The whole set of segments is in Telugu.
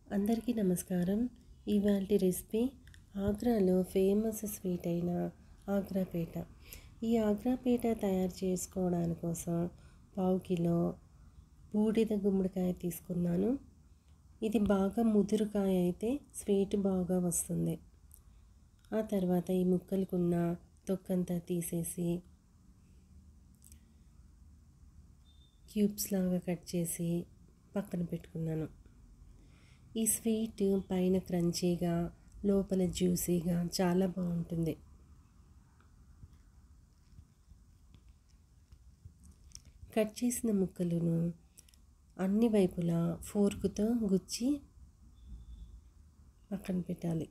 అందరికీ నమస్కారం ఇవాళ రెసిపీ ఆగ్రాలో ఫేమస్ స్వీట్ అయిన ఆగ్రా పేట ఈ ఆగ్రా పేట తయారు చేసుకోవడానికి కోసం పావు కిలో బూడిద గుమ్మడికాయ తీసుకున్నాను ఇది బాగా ముదురుకాయ అయితే స్వీట్ బాగా వస్తుంది ఆ తర్వాత ఈ ముక్కలకున్న తొక్కంతా తీసేసి క్యూబ్స్ లాగా కట్ చేసి పక్కన పెట్టుకున్నాను ఈ స్వీట్ పైన క్రంచీగా లోపల జ్యూసీగా చాలా బాగుంటుంది కట్ చేసిన ముక్కలను అన్ని వైపులా ఫోర్కుతో గుచ్చి పక్కన పెట్టాలి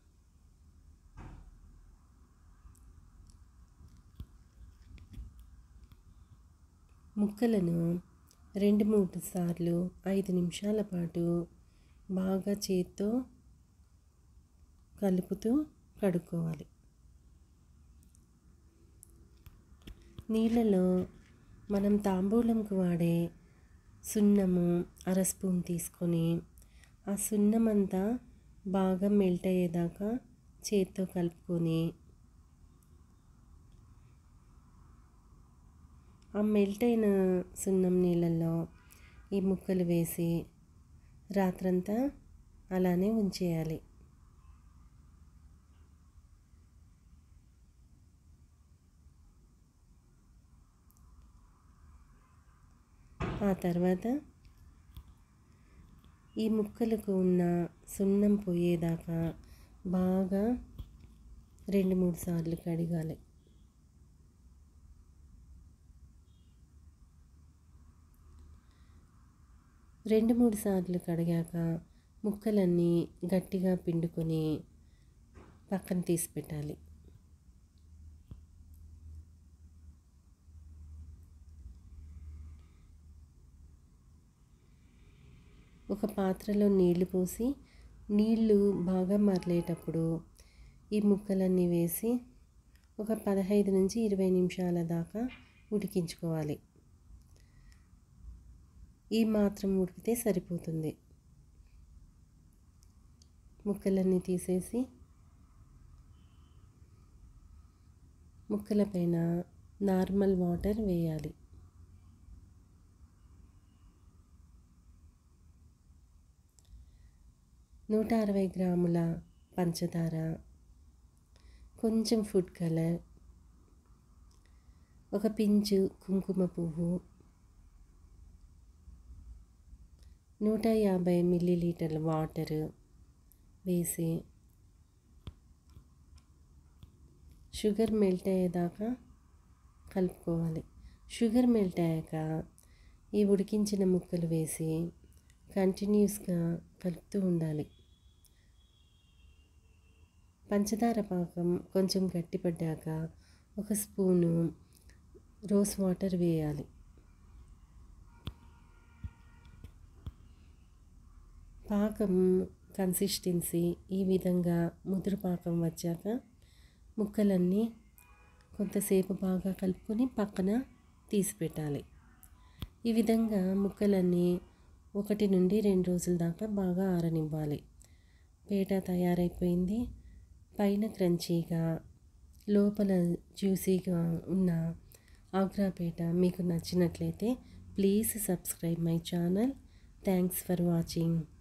ముక్కలను రెండు మూడు సార్లు ఐదు నిమిషాల పాటు బాగా చేత్తో కలుపుతూ కడుక్కోవాలి నీళ్ళలో మనం తాంబూలంకు వాడే సున్నము అర స్పూన్ తీసుకొని ఆ సున్నం అంతా బాగా మెల్ట్ అయ్యేదాకా చేత్తో కలుపుకొని ఆ మెల్ట్ అయిన సున్నం నీళ్ళల్లో ఈ ముక్కలు వేసి రాత్రంతా అలానే ఉంచేయాలి ఆ తర్వాత ఈ ముక్కలకు ఉన్న సున్నం పోయేదాకా బాగా రెండు మూడు సార్లు కడగాలి రెండు మూడు సార్లు కడిగాక ముక్కలన్నీ గట్టిగా పిండుకొని పక్కన తీసి పెట్టాలి ఒక పాత్రలో నీళ్లు పోసి నీళ్లు బాగా మరలేటప్పుడు ఈ ముక్కలన్నీ వేసి ఒక పదహైదు నుంచి ఇరవై నిమిషాల దాకా ఉడికించుకోవాలి ఈ మాత్రం ఉడికితే సరిపోతుంది ముక్కలన్నీ తీసేసి ముక్కలపైన నార్మల్ వాటర్ వేయాలి నూట అరవై గ్రాముల పంచదార కొంచెం ఫుడ్ కలర్ ఒక పించు కుంకుమ పువ్వు నూట యాభై మిల్లీలీటర్ల వాటర్ వేసి షుగర్ మెల్ట్ అయ్యేదాకా కలుపుకోవాలి షుగర్ మెల్ట్ అయ్యాక ఈ ఉడికించిన ముక్కలు వేసి కంటిన్యూస్గా కలుపుతూ ఉండాలి పంచదార పాకం కొంచెం గట్టిపడ్డాక ఒక స్పూను రోస్ వాటర్ వేయాలి పాకం కన్సిస్టెన్సీ ఈ విధంగా ముదురు పాకం వచ్చాక ముక్కలన్నీ కొంతసేపు బాగా కలుపుకొని పక్కన తీసి పెట్టాలి ఈ విధంగా ముక్కలన్నీ ఒకటి నుండి రెండు రోజుల దాకా బాగా ఆరనివ్వాలి పేట తయారైపోయింది పైన క్రంచీగా లోపల జ్యూసీగా ఉన్న ఆగ్రా పేట మీకు నచ్చినట్లయితే please subscribe my channel thanks for watching